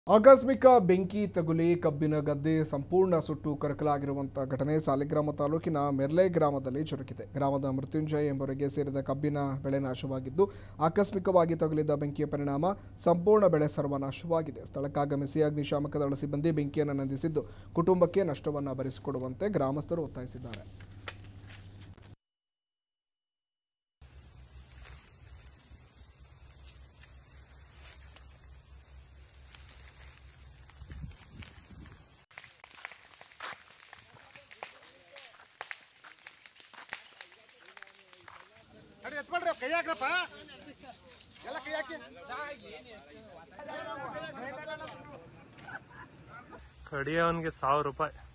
ಆಕಸ್ಮಿಕ ಬೆಂಕಿ ತಗುಲಿ ಕಬ್ಬಿನ ಗದ್ದೆ ಸಂಪೂರ್ಣ ಸುಟ್ಟು ಕರಕಲಾಗಿರುವಂತಹ ಘಟನೆ ಸಾಲಿಗ್ರಾಮ ತಾಲೂಕಿನ ಮೆರ್ಲೆ ಗ್ರಾಮದಲ್ಲಿ ಜರುಗಿದೆ ಗ್ರಾಮದ ಮೃತ್ಯುಂಜಯ್ ಎಂಬವರಿಗೆ ಸೇರಿದ ಕಬ್ಬಿನ ಬೆಳೆ ನಾಶವಾಗಿದ್ದು ಆಕಸ್ಮಿಕವಾಗಿ ತಗುಲಿದ ಬೆಂಕಿಯ ಪರಿಣಾಮ ಸಂಪೂರ್ಣ ಬೆಳೆ ಸರ್ವನಾಶವಾಗಿದೆ ಸ್ಥಳಕ್ಕಾಗಮಿಸಿ ಅಗ್ನಿಶಾಮಕ ದಳ ಸಿಬ್ಬಂದಿ ಬೆಂಕಿಯನ್ನು ನಂದಿಸಿದ್ದು ಕುಟುಂಬಕ್ಕೆ ನಷ್ಟವನ್ನು ಭರಿಸಿಕೊಡುವಂತೆ ಗ್ರಾಮಸ್ಥರು ಒತ್ತಾಯಿಸಿದ್ದಾರೆ ಅಡಿ ಎತ್ಕೊಳ್ರಿ ಕೈ ಹಾಕ್ರಪ್ಪ ಎಲ್ಲ ಕೈ ಹಾಕಿ ಕಡಿಯವನ್ಗೆ ಸಾವಿರ ರೂಪಾಯಿ